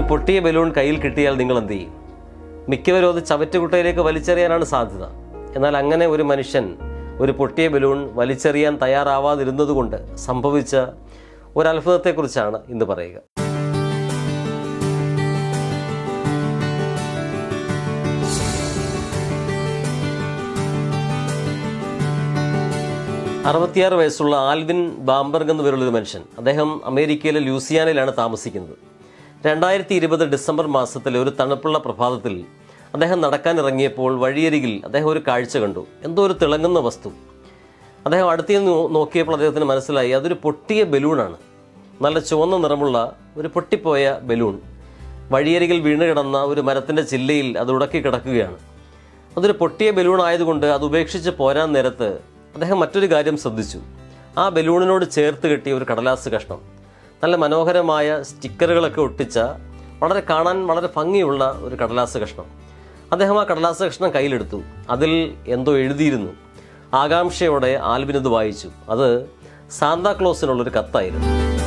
പൊട്ടിയ ബലൂൺ കയ്യിൽ കിട്ടിയാൽ നിങ്ങൾ എന്ത് ചെയ്യും മിക്കവരും അത് ചവറ്റുകുട്ടയിലേക്ക് വലിച്ചെറിയാനാണ് സാധ്യത എന്നാൽ അങ്ങനെ ഒരു മനുഷ്യൻ ഒരു പൊട്ടിയ ബലൂൺ വലിച്ചെറിയാൻ തയ്യാറാവാതിരുന്നതുകൊണ്ട് സംഭവിച്ച ഒരു അത്ഭുതത്തെക്കുറിച്ചാണ് ഇന്ന് പറയുക അറുപത്തിയാറ് വയസ്സുള്ള ആൽവിൻ ബാംബർഗ് എന്ന് പേരുള്ള ഒരു മനുഷ്യൻ അദ്ദേഹം അമേരിക്കയിലെ ലൂസിയാനയിലാണ് താമസിക്കുന്നത് രണ്ടായിരത്തി ഇരുപത് ഡിസംബർ മാസത്തിലെ ഒരു തണുപ്പുള്ള പ്രഭാതത്തിൽ അദ്ദേഹം നടക്കാൻ ഇറങ്ങിയപ്പോൾ വഴിയരികിൽ അദ്ദേഹം ഒരു കാഴ്ച കണ്ടു എന്തോ ഒരു തിളങ്ങുന്ന വസ്തു അദ്ദേഹം അടുത്ത് നിന്ന് നോ- നോക്കിയപ്പോൾ അദ്ദേഹത്തിന് മനസ്സിലായി അതൊരു പൊട്ടിയ ബലൂണാണ് നല്ല ചുവന്ന നിറമുള്ള ഒരു പൊട്ടിപ്പോയ ബലൂൺ വഴിയരികിൽ വീണ് കിടന്ന ഒരു മരത്തിൻ്റെ ചില്ലയിൽ അത് ഉടക്കി കിടക്കുകയാണ് അതൊരു പൊട്ടിയ ബലൂൺ ആയതുകൊണ്ട് അത് ഉപേക്ഷിച്ച് പോരാൻ നേരത്ത് അദ്ദേഹം മറ്റൊരു കാര്യം ശ്രദ്ധിച്ചു ആ ബലൂണിനോട് ചേർത്ത് കെട്ടിയ ഒരു കടലാസ് കഷ്ണം നല്ല മനോഹരമായ സ്റ്റിക്കറുകളൊക്കെ ഒട്ടിച്ച വളരെ കാണാൻ വളരെ ഭംഗിയുള്ള ഒരു കടലാസ് കഷ്ണം അദ്ദേഹം ആ കടലാസ് കഷ്ണം കയ്യിലെടുത്തു അതിൽ എന്തോ എഴുതിയിരുന്നു ആകാംക്ഷയോടെ ആൽവിനത് വായിച്ചു അത് സാന്താക്ലോസിനുള്ളൊരു കത്തായിരുന്നു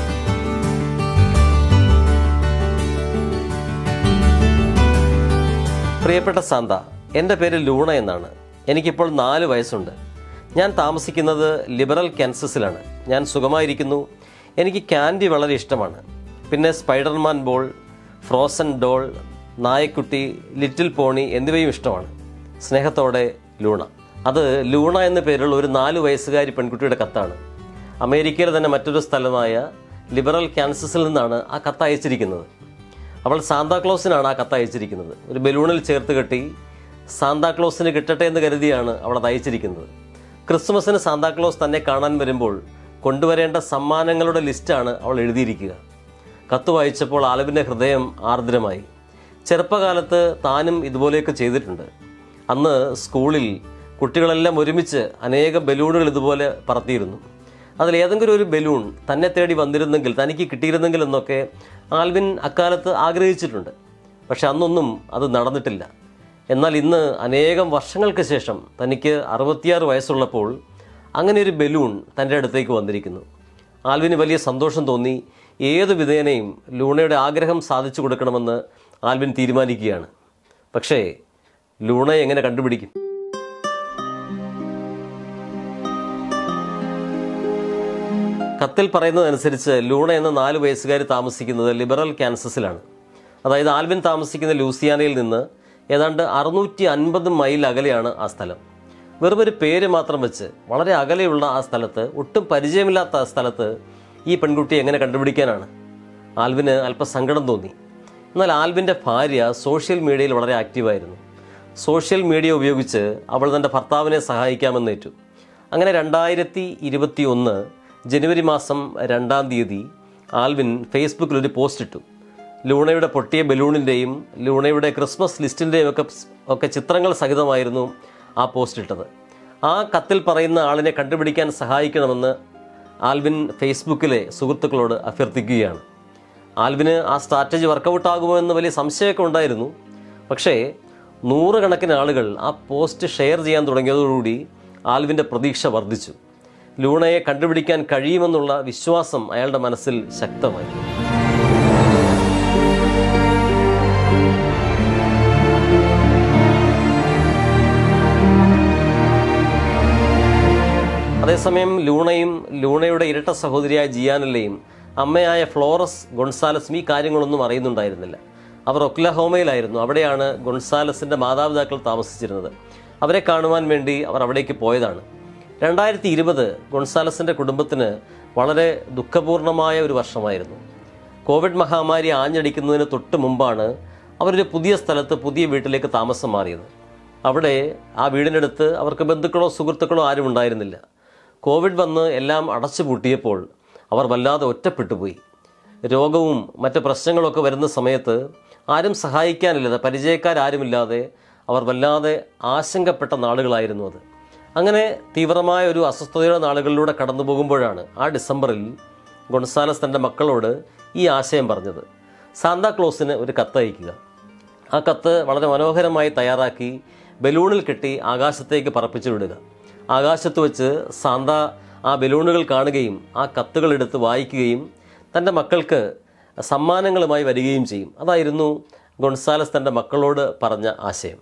പ്രിയപ്പെട്ട സാന്ത എൻ്റെ പേര് ലൂണ എന്നാണ് എനിക്കിപ്പോൾ നാല് വയസ്സുണ്ട് ഞാൻ താമസിക്കുന്നത് ലിബറൽ കാൻസസിലാണ് ഞാൻ സുഖമായിരിക്കുന്നു എനിക്ക് ക്യാൻഡി വളരെ ഇഷ്ടമാണ് പിന്നെ സ്പൈഡർമാൻ ബോൾ ഫ്രോസൺ ഡോൾ നായക്കുട്ടി ലിറ്റിൽ പോണി എന്നിവയും ഇഷ്ടമാണ് സ്നേഹത്തോടെ ലൂണ അത് ലൂണ എന്ന പേരുള്ള ഒരു നാല് വയസ്സുകാരി പെൺകുട്ടിയുടെ കത്താണ് അമേരിക്കയിലെ തന്നെ മറ്റൊരു സ്ഥലമായ ലിബറൽ കാൻസസിൽ നിന്നാണ് ആ കത്ത് അയച്ചിരിക്കുന്നത് അവൾ സാന്താക്ലോസിനാണ് ആ കത്ത് അയച്ചിരിക്കുന്നത് ഒരു ബലൂണിൽ ചേർത്ത് കെട്ടി സാന്താക്ലോസിന് കിട്ടട്ടെ എന്ന് കരുതിയാണ് അവൾ അത് അയച്ചിരിക്കുന്നത് ക്രിസ്മസിന് സാന്താക്ലോസ് തന്നെ കാണാൻ വരുമ്പോൾ കൊണ്ടുവരേണ്ട സമ്മാനങ്ങളുടെ ലിസ്റ്റാണ് അവൾ എഴുതിയിരിക്കുക കത്ത് വായിച്ചപ്പോൾ ആലവിൻ്റെ ഹൃദയം ആർദ്രമായി ചെറുപ്പകാലത്ത് താനും ഇതുപോലെയൊക്കെ ചെയ്തിട്ടുണ്ട് അന്ന് സ്കൂളിൽ കുട്ടികളെല്ലാം ഒരുമിച്ച് അനേകം ബലൂണുകൾ ഇതുപോലെ പറത്തിയിരുന്നു അതിൽ ഏതെങ്കിലും ഒരു ബലൂൺ തന്നെ തേടി വന്നിരുന്നെങ്കിൽ തനിക്ക് കിട്ടിയിരുന്നെങ്കിൽ എന്നൊക്കെ ആൽവിൻ അക്കാലത്ത് ആഗ്രഹിച്ചിട്ടുണ്ട് പക്ഷെ അന്നൊന്നും അത് നടന്നിട്ടില്ല എന്നാൽ ഇന്ന് അനേകം വർഷങ്ങൾക്ക് ശേഷം തനിക്ക് അറുപത്തിയാറ് വയസ്സുള്ളപ്പോൾ അങ്ങനെ ഒരു ബലൂൺ തൻ്റെ അടുത്തേക്ക് വന്നിരിക്കുന്നു ആൽവിന് വലിയ സന്തോഷം തോന്നി ഏത് വിധേനയും ലൂണയുടെ ആഗ്രഹം സാധിച്ചു കൊടുക്കണമെന്ന് ആൽവിൻ തീരുമാനിക്കുകയാണ് പക്ഷേ ലൂണയെ എങ്ങനെ കണ്ടുപിടിക്കും കത്തിൽ പറയുന്നതനുസരിച്ച് ലൂണ എന്ന നാല് വയസ്സുകാരി താമസിക്കുന്നത് ലിബറൽ കാൻസസിലാണ് അതായത് ആൽവിൻ താമസിക്കുന്ന ലൂസിയാനയിൽ നിന്ന് ഏതാണ്ട് അറുന്നൂറ്റി അൻപത് മൈൽ അകലെയാണ് ആ സ്ഥലം വെറും ഒരു പേര് മാത്രം വെച്ച് വളരെ അകലെയുള്ള ആ സ്ഥലത്ത് ഒട്ടും പരിചയമില്ലാത്ത ആ സ്ഥലത്ത് ഈ പെൺകുട്ടിയെ എങ്ങനെ കണ്ടുപിടിക്കാനാണ് ആൽവിന് അല്പം സങ്കടം തോന്നി എന്നാൽ ആൽവിൻ്റെ ഭാര്യ സോഷ്യൽ മീഡിയയിൽ വളരെ ആക്റ്റീവായിരുന്നു സോഷ്യൽ മീഡിയ ഉപയോഗിച്ച് അവൾ തൻ്റെ ഭർത്താവിനെ സഹായിക്കാമെന്നേറ്റു അങ്ങനെ രണ്ടായിരത്തി ഇരുപത്തി ഒന്ന് ജനുവരി മാസം രണ്ടാം തീയതി ആൽവിൻ ഫേസ്ബുക്കിൽ ഒരു പോസ്റ്റ് ഇട്ടു ലൂണയുടെ പൊട്ടിയ ബലൂണിൻ്റെയും ലൂണയുടെ ക്രിസ്മസ് ലിസ്റ്റിൻ്റെയും ഒക്കെ ഒക്കെ ചിത്രങ്ങൾ സഹിതമായിരുന്നു ആ പോസ്റ്റ് ഇട്ടത് ആ കത്തിൽ പറയുന്ന ആളിനെ കണ്ടുപിടിക്കാൻ സഹായിക്കണമെന്ന് ആൽവിൻ ഫേസ്ബുക്കിലെ സുഹൃത്തുക്കളോട് അഭ്യർത്ഥിക്കുകയാണ് ആൽവിന് ആ സ്ട്രാറ്റജി വർക്കൗട്ട് ആകുമോ എന്ന് വലിയ സംശയമൊക്കെ ഉണ്ടായിരുന്നു പക്ഷേ നൂറുകണക്കിന് ആളുകൾ ആ പോസ്റ്റ് ഷെയർ ചെയ്യാൻ തുടങ്ങിയതോടുകൂടി ആൽവിൻ്റെ പ്രതീക്ഷ വർദ്ധിച്ചു ലൂണയെ കണ്ടുപിടിക്കാൻ കഴിയുമെന്നുള്ള വിശ്വാസം അയാളുടെ മനസ്സിൽ ശക്തമായി അതേസമയം ലൂണയും ലൂണയുടെ ഇരട്ട സഹോദരിയായ ജിയാനല്ലയും അമ്മയായ ഫ്ലോറസ് ഗൊൺസാലസും ഈ കാര്യങ്ങളൊന്നും അറിയുന്നുണ്ടായിരുന്നില്ല അവർ ഒക്ലഹോമയിലായിരുന്നു അവിടെയാണ് ഗൊൺസാലസിൻ്റെ മാതാപിതാക്കൾ താമസിച്ചിരുന്നത് അവരെ കാണുവാൻ വേണ്ടി അവർ അവിടേക്ക് പോയതാണ് രണ്ടായിരത്തി ഇരുപത് ഗൊൺസാലസിൻ്റെ കുടുംബത്തിന് വളരെ ദുഃഖപൂർണമായ ഒരു വർഷമായിരുന്നു കോവിഡ് മഹാമാരി ആഞ്ഞടിക്കുന്നതിന് തൊട്ട് മുമ്പാണ് അവരൊരു പുതിയ സ്ഥലത്ത് പുതിയ വീട്ടിലേക്ക് താമസം മാറിയത് അവിടെ ആ വീടിനടുത്ത് അവർക്ക് ബന്ധുക്കളോ സുഹൃത്തുക്കളോ ആരും ഉണ്ടായിരുന്നില്ല കോവിഡ് വന്ന് എല്ലാം അടച്ചുപൂട്ടിയപ്പോൾ അവർ വല്ലാതെ ഒറ്റപ്പെട്ടു പോയി രോഗവും മറ്റ് പ്രശ്നങ്ങളൊക്കെ വരുന്ന സമയത്ത് ആരും സഹായിക്കാനില്ലാതെ പരിചയക്കാരാരുമില്ലാതെ അവർ വല്ലാതെ ആശങ്കപ്പെട്ട നാളുകളായിരുന്നു അത് അങ്ങനെ തീവ്രമായ ഒരു അസ്വസ്ഥതയുടെ നാളുകളിലൂടെ കടന്നു പോകുമ്പോഴാണ് ആ ഡിസംബറിൽ ഗൊൺസാലസ് തൻ്റെ മക്കളോട് ഈ ആശയം പറഞ്ഞത് സാന്താക്ലോസിന് ഒരു കത്തയക്കുക ആ കത്ത് വളരെ മനോഹരമായി തയ്യാറാക്കി ബലൂണിൽ കെട്ടി ആകാശത്തേക്ക് പറപ്പിച്ചു വിടുക ആകാശത്ത് വെച്ച് സാന്ത ആ ബലൂണുകൾ കാണുകയും ആ കത്തുകൾ എടുത്ത് വായിക്കുകയും തൻ്റെ മക്കൾക്ക് സമ്മാനങ്ങളുമായി വരികയും ചെയ്യും അതായിരുന്നു ഗൊൺസാലസ് തൻ്റെ മക്കളോട് പറഞ്ഞ ആശയം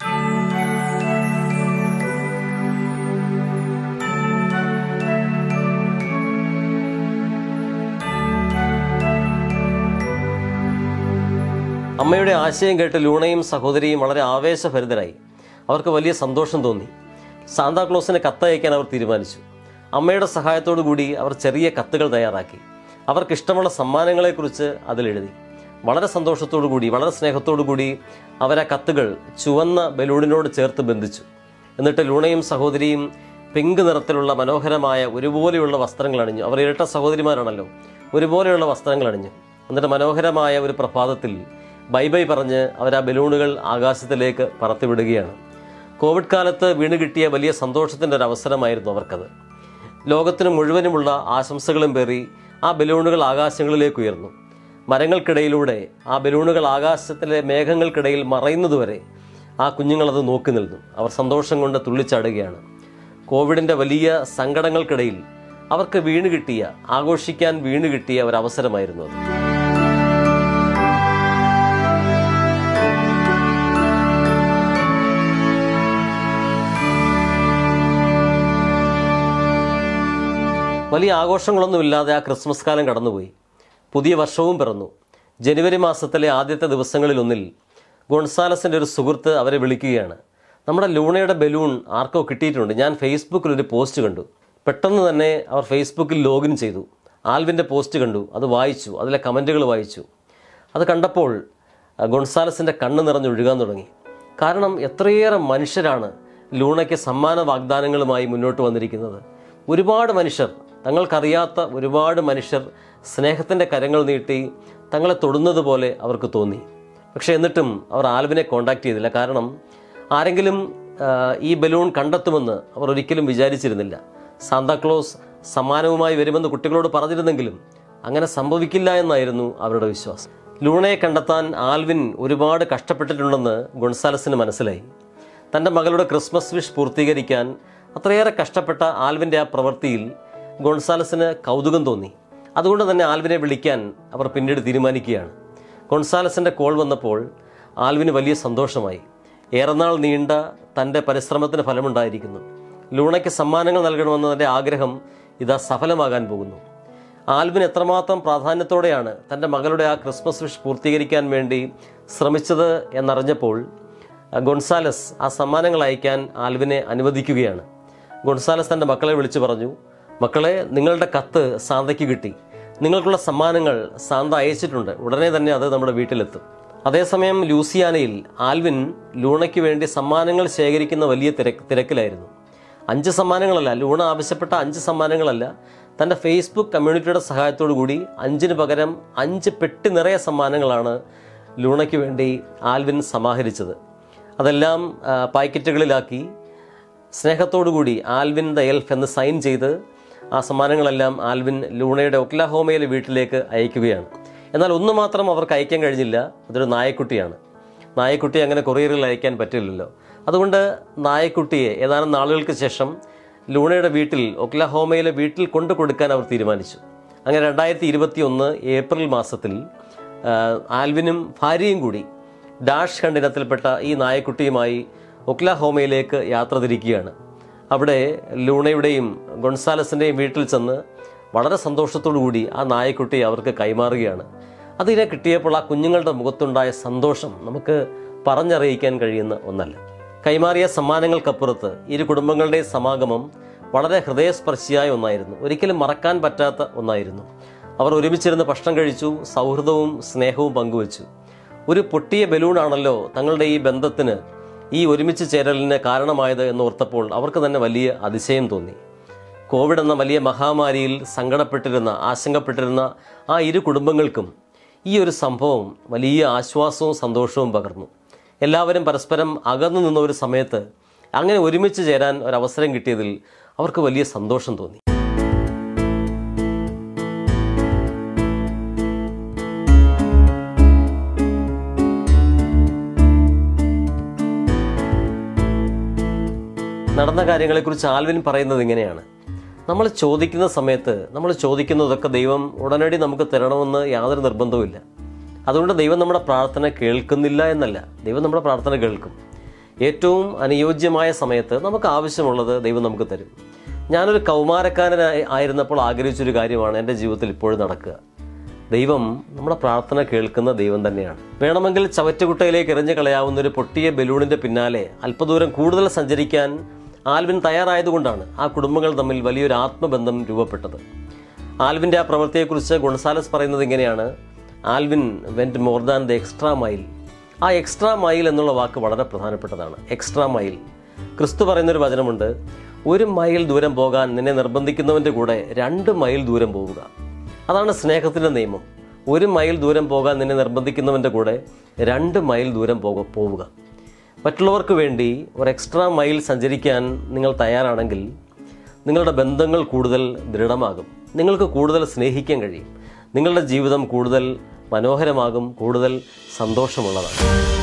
അമ്മയുടെ ആശയം കേട്ട് ലൂണയും സഹോദരിയും വളരെ ആവേശഭരിതരായി അവർക്ക് വലിയ സന്തോഷം തോന്നി സാന്താക്ലോസിന് കത്തയക്കാൻ അവർ തീരുമാനിച്ചു അമ്മയുടെ സഹായത്തോടു കൂടി അവർ ചെറിയ കത്തുകൾ തയ്യാറാക്കി അവർക്ക് ഇഷ്ടമുള്ള സമ്മാനങ്ങളെക്കുറിച്ച് അതിലെഴുതി വളരെ സന്തോഷത്തോടു കൂടി വളരെ സ്നേഹത്തോടു കൂടി അവർ ആ കത്തുകൾ ചുവന്ന ബലൂണിനോട് ചേർത്ത് ബന്ധിച്ചു എന്നിട്ട് ലൂണയും സഹോദരിയും പിങ്ക് നിറത്തിലുള്ള മനോഹരമായ ഒരുപോലെയുള്ള വസ്ത്രങ്ങൾ അണിഞ്ഞു അവർ ഇരട്ട സഹോദരിമാരാണല്ലോ ഒരുപോലെയുള്ള വസ്ത്രങ്ങൾ അണിഞ്ഞു എന്നിട്ട് മനോഹരമായ ഒരു പ്രഭാതത്തിൽ ബൈ ബൈ പറഞ്ഞ് അവർ ആ ബലൂണുകൾ ആകാശത്തിലേക്ക് പറത്തിവിടുകയാണ് കോവിഡ് കാലത്ത് വീണ് കിട്ടിയ വലിയ സന്തോഷത്തിൻ്റെ ഒരു അവസരമായിരുന്നു അവർക്കത് ലോകത്തിന് മുഴുവനുമുള്ള ആശംസകളും പേറി ആ ബലൂണുകൾ ആകാശങ്ങളിലേക്ക് ഉയർന്നു മരങ്ങൾക്കിടയിലൂടെ ആ ബലൂണുകൾ ആകാശത്തിലെ മേഘങ്ങൾക്കിടയിൽ മറയുന്നതുവരെ ആ കുഞ്ഞുങ്ങളത് നോക്കി നിന്നു അവർ സന്തോഷം കൊണ്ട് തുള്ളിച്ചാടുകയാണ് കോവിഡിൻ്റെ വലിയ സങ്കടങ്ങൾക്കിടയിൽ അവർക്ക് വീണ് കിട്ടിയ ആഘോഷിക്കാൻ വീണ് കിട്ടിയ ഒരു അവസരമായിരുന്നു അത് വലിയ ആഘോഷങ്ങളൊന്നുമില്ലാതെ ആ ക്രിസ്മസ് കാലം കടന്നുപോയി പുതിയ വർഷവും പിറന്നു ജനുവരി മാസത്തിലെ ആദ്യത്തെ ദിവസങ്ങളിലൊന്നിൽ ഗോൺസാലസിൻ്റെ ഒരു സുഹൃത്ത് അവരെ വിളിക്കുകയാണ് നമ്മുടെ ലൂണയുടെ ബലൂൺ ആർക്കോ കിട്ടിയിട്ടുണ്ട് ഞാൻ ഫേസ്ബുക്കിൽ ഒരു പോസ്റ്റ് കണ്ടു പെട്ടെന്ന് തന്നെ അവർ ഫേസ്ബുക്കിൽ ലോഗിൻ ചെയ്തു ആൽവിൻ്റെ പോസ്റ്റ് കണ്ടു അത് വായിച്ചു അതിലെ കമൻറ്റുകൾ വായിച്ചു അത് കണ്ടപ്പോൾ അഹ് ഗൊൺസാലസിൻ്റെ കണ്ണ് നിറഞ്ഞൊഴുകാൻ തുടങ്ങി കാരണം എത്രയേറെ മനുഷ്യരാണ് ലൂണയ്ക്ക് സമ്മാന വാഗ്ദാനങ്ങളുമായി മുന്നോട്ട് വന്നിരിക്കുന്നത് ഒരുപാട് മനുഷ്യർ തങ്ങൾക്കറിയാത്ത ഒരുപാട് മനുഷ്യർ സ്നേഹത്തിൻ്റെ കരങ്ങൾ നീട്ടി തങ്ങളെ തൊടുന്നത് പോലെ അവർക്ക് തോന്നി പക്ഷേ എന്നിട്ടും അവർ ആൽവിനെ കോണ്ടാക്ട് ചെയ്തില്ല കാരണം ആരെങ്കിലും ആ, ഈ ബലൂൺ കണ്ടെത്തുമെന്ന് അവർ ഒരിക്കലും വിചാരിച്ചിരുന്നില്ല സാന്താക്ലോസ് സമ്മാനവുമായി വരുമെന്ന് കുട്ടികളോട് പറഞ്ഞിരുന്നെങ്കിലും അങ്ങനെ സംഭവിക്കില്ല എന്നായിരുന്നു അവരുടെ വിശ്വാസം ലൂണയെ കണ്ടെത്താൻ ആൽവിൻ ഒരുപാട് കഷ്ടപ്പെട്ടിട്ടുണ്ടെന്ന് ഗൊൺസാലസിന് മനസ്സിലായി തൻ്റെ മകളുടെ ക്രിസ്മസ് വിഷ് പൂർത്തീകരിക്കാൻ അത്രയേറെ കഷ്ടപ്പെട്ട ആൽവിൻ്റെ ആ പ്രവൃത്തിയിൽ ഗൊൺസാലസിന് കൗതുകം തോന്നി അതുകൊണ്ട് തന്നെ ആൽവിനെ വിളിക്കാൻ അവർ പിന്നീട് തീരുമാനിക്കുകയാണ് ഗൊൺസാലസിൻ്റെ കോൾ വന്നപ്പോൾ ആൽവിന് വലിയ സന്തോഷമായി ഏറെനാൾ നീണ്ട തൻ്റെ പരിശ്രമത്തിന് ഫലമുണ്ടായിരിക്കുന്നു ലൂണയ്ക്ക് സമ്മാനങ്ങൾ നൽകണമെന്നതിൻ്റെ ആഗ്രഹം ഇതാ സഫലമാകാൻ പോകുന്നു ആൽവിൻ എത്രമാത്രം പ്രാധാന്യത്തോടെയാണ് തൻ്റെ മകളുടെ ആ ക്രിസ്മസ് വിഷ് പൂർത്തീകരിക്കാൻ വേണ്ടി ശ്രമിച്ചത് എന്നറിഞ്ഞപ്പോൾ ഗൊൺസാലസ് ആ സമ്മാനങ്ങൾ അയക്കാൻ ആൽവിനെ അനുവദിക്കുകയാണ് ഗൊൺസാലസ് തൻ്റെ മക്കളെ വിളിച്ചു പറഞ്ഞു മക്കളെ നിങ്ങളുടെ കത്ത് സാന്തയ്ക്ക് കിട്ടി നിങ്ങൾക്കുള്ള സമ്മാനങ്ങൾ സാന്ത അയച്ചിട്ടുണ്ട് ഉടനെ തന്നെ അത് നമ്മുടെ വീട്ടിലെത്തും അതേസമയം ലൂസിയാനയിൽ ആൽവിൻ ലൂണയ്ക്ക് വേണ്ടി സമ്മാനങ്ങൾ ശേഖരിക്കുന്ന വലിയ തിരക്ക് തിരക്കിലായിരുന്നു അഞ്ച് സമ്മാനങ്ങളല്ല ലൂണ ആവശ്യപ്പെട്ട അഞ്ച് സമ്മാനങ്ങളല്ല തൻ്റെ ഫേസ്ബുക്ക് കമ്മ്യൂണിറ്റിയുടെ സഹായത്തോടു കൂടി അഞ്ചിന് പകരം അഞ്ച് പെട്ടി നിറയെ സമ്മാനങ്ങളാണ് ലൂണയ്ക്ക് വേണ്ടി ആൽവിൻ സമാഹരിച്ചത് അതെല്ലാം ആ, പാക്കറ്റുകളിലാക്കി സ്നേഹത്തോടുകൂടി ആൽവിൻ ദ എൽഫ് എന്ന് സൈൻ ചെയ്ത് ആ സമ്മാനങ്ങളെല്ലാം ആൽവിൻ ലൂണയുടെ ഒക്ലഹോമയിലെ വീട്ടിലേക്ക് അയക്കുകയാണ് എന്നാൽ ഒന്ന് മാത്രം അവർക്ക് അയക്കാൻ കഴിഞ്ഞില്ല അതൊരു നായക്കുട്ടിയാണ് നായക്കുട്ടി അങ്ങനെ കൊറിയറിൽ അയക്കാൻ പറ്റില്ലല്ലോ അതുകൊണ്ട് നായക്കുട്ടിയെ ഏതാനും നാളുകൾക്ക് ശേഷം ലൂണയുടെ വീട്ടിൽ ഒക്ലഹോമയിലെ വീട്ടിൽ കൊണ്ടു കൊടുക്കാൻ അവർ തീരുമാനിച്ചു അങ്ങനെ രണ്ടായിരത്തി ഇരുപത്തി ഒന്ന് ഏപ്രിൽ മാസത്തിൽ ആ, ആൽവിനും ഭാര്യയും കൂടി ഡാഷ് ഖണ്ഡിനത്തിൽപ്പെട്ട ഈ നായക്കുട്ടിയുമായി ഒക്ലഹോമയിലേക്ക് യാത്ര തിരിക്കുകയാണ് അവിടെ ലൂണയുടെയും ഗൊൺസാലസിൻ്റെയും വീട്ടിൽ ചെന്ന് വളരെ സന്തോഷത്തോടു കൂടി ആ നായക്കുട്ടിയെ അവർക്ക് കൈമാറുകയാണ് അതിനെ കിട്ടിയപ്പോൾ ആ കുഞ്ഞുങ്ങളുടെ മുഖത്തുണ്ടായ സന്തോഷം നമുക്ക് പറഞ്ഞറിയിക്കാൻ കഴിയുന്ന ഒന്നല്ല കൈമാറിയ സമ്മാനങ്ങൾക്കപ്പുറത്ത് ഇരു കുടുംബങ്ങളുടെയും സമാഗമം വളരെ ഹൃദയസ്പർശിയായ ഒന്നായിരുന്നു ഒരിക്കലും മറക്കാൻ പറ്റാത്ത ഒന്നായിരുന്നു അവർ ഒരുമിച്ചിരുന്ന് ഭക്ഷണം കഴിച്ചു സൗഹൃദവും സ്നേഹവും പങ്കുവച്ചു ഒരു പൊട്ടിയ ബലൂണാണല്ലോ തങ്ങളുടെ ഈ ബന്ധത്തിന് ഈ ഒരുമിച്ച് ചേരലിന് കാരണമായത് എന്നോർത്തപ്പോൾ അവർക്ക് തന്നെ വലിയ അതിശയം തോന്നി കോവിഡ് എന്ന വലിയ മഹാമാരിയിൽ സങ്കടപ്പെട്ടിരുന്ന ആശങ്കപ്പെട്ടിരുന്ന ആ ഇരു കുടുംബങ്ങൾക്കും ഈ ഒരു സംഭവം വലിയ ആശ്വാസവും സന്തോഷവും പകർന്നു എല്ലാവരും പരസ്പരം അകന്നു നിന്ന ഒരു സമയത്ത് അങ്ങനെ ഒരുമിച്ച് ചേരാൻ ഒരവസരം കിട്ടിയതിൽ അവർക്ക് വലിയ സന്തോഷം തോന്നി നടന്ന കാര്യങ്ങളെക്കുറിച്ച് ആൽവിൻ പറയുന്നത് ഇങ്ങനെയാണ് നമ്മൾ ചോദിക്കുന്ന സമയത്ത് നമ്മൾ ചോദിക്കുന്നതൊക്കെ ദൈവം ഉടനടി നമുക്ക് തരണമെന്ന് യാതൊരു നിർബന്ധവുമില്ല അതുകൊണ്ട് ദൈവം നമ്മുടെ പ്രാർത്ഥന കേൾക്കുന്നില്ല എന്നല്ല ദൈവം നമ്മുടെ പ്രാർത്ഥന കേൾക്കും ഏറ്റവും അനുയോജ്യമായ സമയത്ത് നമുക്ക് ആവശ്യമുള്ളത് ദൈവം നമുക്ക് തരും ഞാനൊരു കൗമാരക്കാരനായി ആയിരുന്നപ്പോൾ ആഗ്രഹിച്ചൊരു കാര്യമാണ് എൻ്റെ ജീവിതത്തിൽ ഇപ്പോഴും നടക്കുക ദൈവം നമ്മുടെ പ്രാർത്ഥന കേൾക്കുന്ന ദൈവം തന്നെയാണ് വേണമെങ്കിൽ ചവറ്റുകുട്ടയിലേക്ക് എറിഞ്ഞു കളയാവുന്ന ഒരു പൊട്ടിയ ബലൂണിന്റെ പിന്നാലെ അല്പദൂരം കൂടുതൽ സഞ്ചരിക്കാൻ ആൽവിൻ തയ്യാറായതുകൊണ്ടാണ് ആ കുടുംബങ്ങൾ തമ്മിൽ വലിയൊരു ആത്മബന്ധം രൂപപ്പെട്ടത് ആൽവിൻ്റെ ആ പ്രവൃത്തിയെക്കുറിച്ച് ഗുണസാലസ് പറയുന്നത് ഇങ്ങനെയാണ് Alvin went more than the extra mile ആ എക്സ്ട്രാ മൈൽ എന്നുള്ള വാക്ക് വളരെ പ്രധാനപ്പെട്ടതാണ് എക്സ്ട്രാ മൈൽ ക്രിസ്തു പറയുന്നൊരു വചനമുണ്ട് ഒരു മൈൽ ദൂരം പോകാൻ നിന്നെ നിർബന്ധിക്കുന്നവൻ്റെ കൂടെ രണ്ട് മൈൽ ദൂരം പോവുക അതാണ് സ്നേഹത്തിൻ്റെ നിയമം ഒരു മൈൽ ദൂരം പോകാൻ നിന്നെ നിർബന്ധിക്കുന്നവൻ്റെ കൂടെ രണ്ട് മൈൽ ദൂരം പോക പോവുക മറ്റുള്ളവർക്ക് വേണ്ടി ഒരു എക്സ്ട്രാ മൈൽ സഞ്ചരിക്കാൻ നിങ്ങൾ തയ്യാറാണെങ്കിൽ നിങ്ങളുടെ ബന്ധങ്ങൾ കൂടുതൽ ദൃഢമാകും നിങ്ങൾക്ക് കൂടുതൽ സ്നേഹിക്കാൻ കഴിയും നിങ്ങളുടെ ജീവിതം കൂടുതൽ മനോഹരമാകും കൂടുതൽ സന്തോഷമുള്ളതാണ്